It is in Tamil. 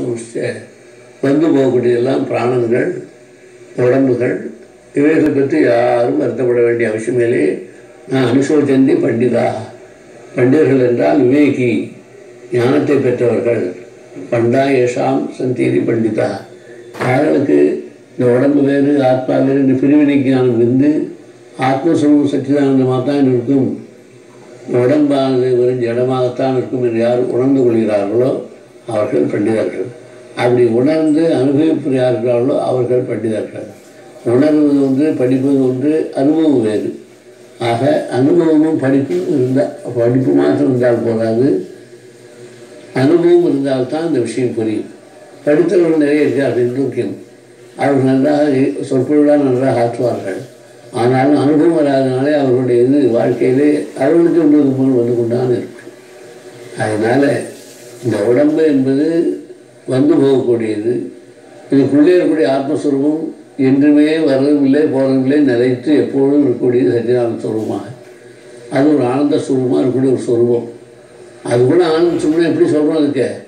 சுருஷ்ட வந்து போகக்கூடிய எல்லாம் பிராணங்கள் உடம்புகள் இவைகளை பற்றி யாரும் வருத்தப்பட வேண்டிய அவசியமில்லை நான் அனுசோச்சந்தி பண்டிதா பண்டிதர்கள் என்றால் விவேகி ஞானத்தை பெற்றவர்கள் பண்டா ஏஷாம் சந்தீதி பண்டிதா யார்களுக்கு இந்த உடம்பு வேறு ஆத்மா வேறு இந்த பிரிவினை ஞானம் இருந்து ஆத்மஸ்வரூப சச்சிதானந்தமாக தான் இருக்கும் இந்த உடம்பானது வெறும் ஜடமாகத்தான் இருக்கும் என்று யார் உணர்ந்து கொள்கிறார்களோ அவர்கள் பண்டிதர்கள் அப்படி உணர்ந்து அனுபவிப்பு யார்களோ அவர்கள் பண்டிதர்கள் உணர்வது ஒன்று படிப்பது ஒன்று அனுபவம் வேறு ஆக அனுபவமும் படிப்பும் இருந்தால் படிப்பு மாத்திரம் இருந்தால் போதாது அனுபவம் இருந்தால்தான் இந்த விஷயம் புரியும் படித்தவர்கள் நிறைய இருக்கிறார்கள் இன்றும் அவர்கள் நன்றாக சொற்பொழிவாக நன்றாக ஆற்றுவார்கள் ஆனாலும் அனுபவம் வராதனாலே அவர்களுடைய இது வாழ்க்கையிலே அவர்களுக்கு ஒன்று போல் வந்து கொண்டான் இருக்கும் அதனால் இந்த உடம்பு என்பது வந்து போகக்கூடியது இதுக்குள்ளே இருக்கக்கூடிய ஆத்மஸ்வரூபம் என்றுமே வரதும் இல்லை போகிறதும் இல்லை நிலைத்து எப்பொழுதும் இருக்கக்கூடியது சச்சிதானந்த ஸ்வரூபமாக அது ஒரு ஆனந்த ஸ்வரூபமாக இருக்கக்கூடிய ஒரு ஸ்வரூபம் அது கூட ஆனந்த ஸ்வரூபம் எப்படி சொல்கிறோம் அதுக்கு